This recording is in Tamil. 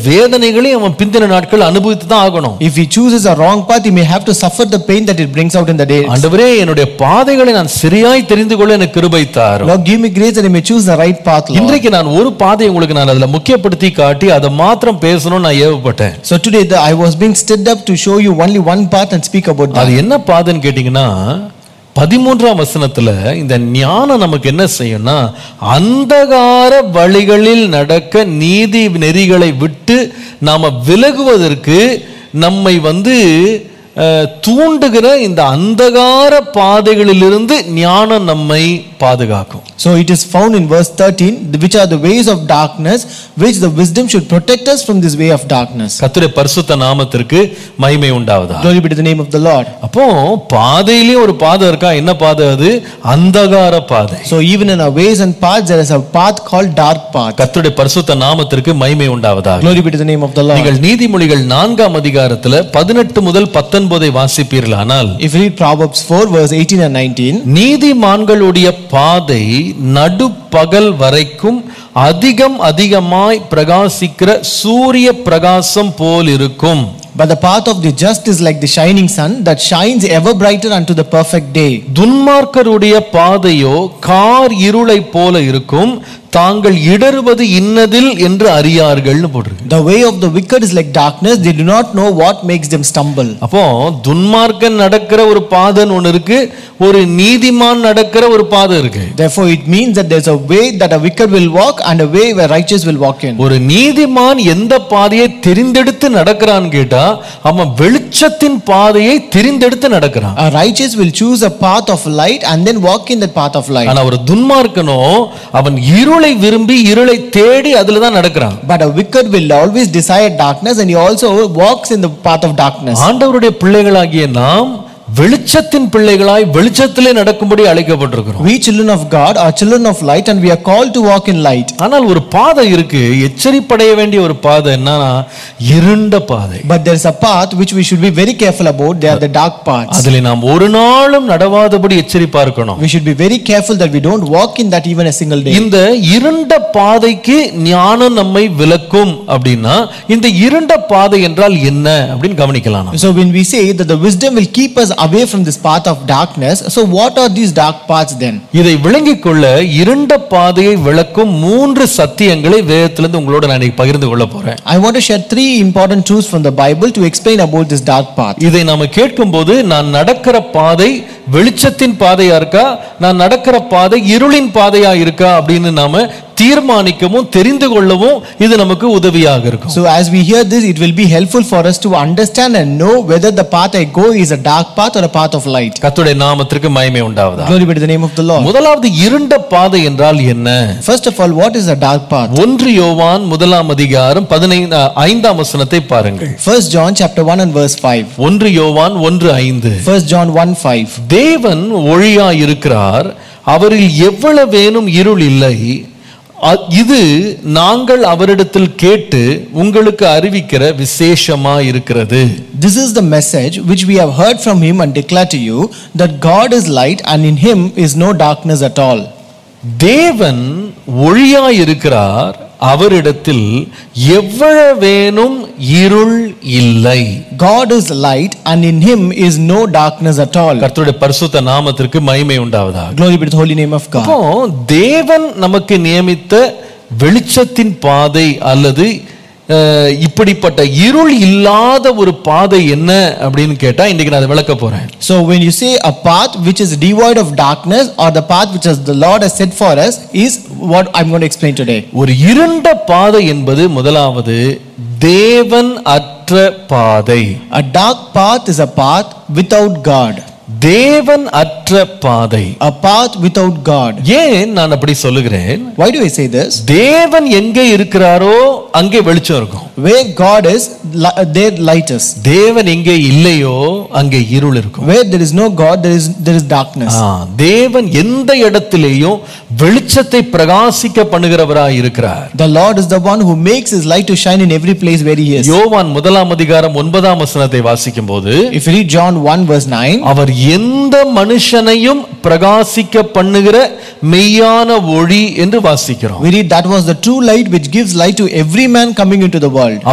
வேதனைகளையும் அவன் பிந்தின நாட்கள் அனுபவித்து தான் ஆகணும் If he chooses a wrong path, he may have to suffer the pain that it brings out in the day. ஆண்டவரே என்னுடைய பாதைகளை நான் சரியாய் தெரிந்து கொள்ள எனக்கு கிருபை தாரும் Lord, give me grace that I may choose the right path, Lord. இன்றைக்கு நான் ஒரு பாதையை உங்களுக்கு நான் அதுல முக்கியப்படுத்தி காட்டி அதை மாத்திரம் பேசணும்னு நான் ஏவப்பட்டேன் So today the, I was being stirred up to show you only one path and speak about that. அது என்ன பாதைன்னு கேட்டீங்கன்னா பதிமூன்றாம் வசனத்துல இந்த ஞானம் நமக்கு என்ன செய்யும்னா அந்தகார வழிகளில் நடக்க நீதி நெறிகளை விட்டு நாம விலகுவதற்கு நம்மை வந்து அஹ், தூண்டுகிற இந்த அந்தகார பாதைகளிலிருந்து ஞானம் நம்மை பாதுகாக்கும் So it is found in verse 13, which are the ways of darkness, which the wisdom should protect us from this way of darkness. கர்த்தருடைய பரிசுத்த நாமத்திற்கு மகிமை உண்டாவதா Glory be to the name of the Lord. அப்போ பாதையிலேயே ஒரு பாதை இருக்கா என்ன பாதை அது அந்தகார பாதை So even in our ways and paths, there is a path called dark path. கர்த்தருடைய பரிசுத்த நாமத்திற்கு மகிமை உண்டாவதா Glory be to the name of the Lord. நீங்கள் நீதிமொழிகள் நான்காம் அதிகாரத்துல பதினெட்டு முதல் பத்தொன்பதை வாசிப்பீர்களானால் If you read Proverbs 4, verse 18 and 19, நீதிமான்களுடைய பாதை நடுப்பகல் வரைக்கும் அதிகம் அதிகமாய் பிரகாசிக்கிற சூரிய பிரகாசம் போல் இருக்கும் but the path of the just is like the shining sun that shines ever brighter unto the perfect day. துன்மார்க்கருடைய பாதையோ கார் இருளை போல இருக்கும் தாங்கள் இடறுவது இன்னதில் என்று அறியார்கள்னு போட்டிருக்கு The way of the wicked is like darkness, they do not know what makes them stumble. அப்போ துன்மார்க்கன் நடக்கிற ஒரு பாதைன்னு ஒன்று இருக்கு ஒரு நீதிமான் நடக்கிற ஒரு பாதை இருக்கு Therefore, it means that there's a way that a wicked will walk and a way where righteous will walk in. ஒரு நீதிமான் எந்த பாதையை தெரிந்தெடுத்து நடக்கிறான்னு கேட்டா அவன் வெளிச்சத்தின் பாதையை தெரிந்தெடுத்து நடக்கிறான் A righteous will choose a path of light and then walk in that path of light. ஆனா ஒரு துன்மார்க்கனோ அவன் இருளை விரும்பி இருளை தேடி அதுல தான் நடக்கிறான் But a wicked will always desire darkness and he also walks in the path of darkness. ஆண்டவருடைய பிள்ளைகளாகிய நாம் வெளிச்சத்தின் பிள்ளைகளாய் வெளிச்சத்திலே நடக்கும்படி அழைக்கப்பட்டிருக்கிறோம் We children of God are children of light and we are called to walk in light. ஆனால் ஒரு பாதை இருக்கு எச்சரிப்படைய வேண்டிய ஒரு பாதை என்னன்னா இருண்ட பாதை But there's a path which we should be very careful about. They are the dark paths. அதில் நாம் ஒரு நாளும் நடவாதபடி எச்சரிப்பா இருக்கணும் We should be very careful that we don't walk in that even a single day. இந்த இருண்ட பாதைக்கு ஞானம் நம்மை விலக்கும் அப்படின்னா இந்த இருண்ட பாதை என்றால் என்ன அப்படின்னு கவனிக்கலாம் நாம். So when we say that the wisdom will keep us away from this path of darkness, so what are these dark paths then? இதை விளங்கிக் கொள்ள இருண்ட பாதையை விளக்கும் மூன்று சத்தியங்களை வேதத்திலிருந்து உங்களோட நான் இன்னைக்கு பகிர்ந்து கொள்ள போறேன் I want to share three important truths from the Bible to explain about this dark path. இதை நாம கேட்கும்போது நான் நடக்கிற பாதை வெளிச்சத்தின் பாதையா இருக்கா நான் நடக்கிற பாதை இருளின் பாதையா இருக்கா அப்படின்னு நாம தீர்மானிக்கவும் தெரிந்து கொள்ளவும் இது நமக்கு உதவியாக இருக்கும் So as we hear this, it will be helpful for us to understand and know whether the path I go is a dark path or a path of light. கர்த்தருடைய நாமத்திற்கு மகிமை உண்டாவதா Glory be to the name of the Lord. முதலாவது இருண்ட பாதை என்றால் என்ன First of all, what is a dark path? ஒன்று யோவான் முதலாம் அதிகாரம் பதினைந்து ஐந்தாம் வசனத்தை பாருங்கள் First John chapter 1 and verse 5. ஒன்று யோவான் ஒன்று ஐந்து First John 1 5. தேவன் ஒளியாய் இருக்கிறார் அவரில் எவ்வளவேனும் இருள் இல்லை அ- இது நாங்கள் அவரிடத்தில் கேட்டு உங்களுக்கு அறிவிக்கிற விசேஷமா இருக்கிறது This is the message which we have heard from him and declare to you that God is light and in him is no darkness at all. தேவன் ஒளியாய் இருக்கிறார் அவரிடத்தில் எவ்வளவேனும் இருள் இல்லை God is light and in him is no darkness at all. கர்த்தருடைய பரிசுத்த நாமத்திற்கு மகிமை உண்டாவதாக Glory be to the holy name of God. அப்போ தேவன் நமக்கு நியமித்த வெளிச்சத்தின் பாதை அல்லது அஹ், இப்படிப்பட்ட இருள் இல்லாத ஒரு பாதை என்ன அப்படின்னு கேட்டா இன்னைக்கு நான் அதை விளக்க போறேன் So when you say a path which is devoid of darkness or the path which is the Lord has set for us is what I'm going to explain today. ஒரு இருண்ட பாதை என்பது முதலாவது தேவன் அற்ற பாதை A dark path is a path without God. தேவன் அற்ற பாதை A path without God. ஏன் நான் அப்படி சொல்லுகிறேன் Why do I say this? தேவன் எங்கே இருக்கிறாரோ அங்கே வெளிச்சம் இருக்கும் Where God is, li- there light is. தேவன் எங்கே இல்லையோ அங்கே இருள் இருக்கும் Where there is no God, there is there is darkness. ஆ, தேவன் எந்த இடத்திலேயும் வெளிச்சத்தை பிரகாசிக்க பண்ணுகிறவராய் இருக்கிறார் The Lord is the one who makes his light to shine in every place where he is. யோவான் முதலாம் அதிகாரம் ஒன்பதாம் வசனத்தை வாசிக்கும் போது If you read John 1 verse 9, அவர் எந்த மனுஷனையும் பிரகாசிக்க பண்ணுகிற மெய்யான ஒளி என்று வாசிக்கிறோம் we read that was the true light which gives light to every man coming into the world.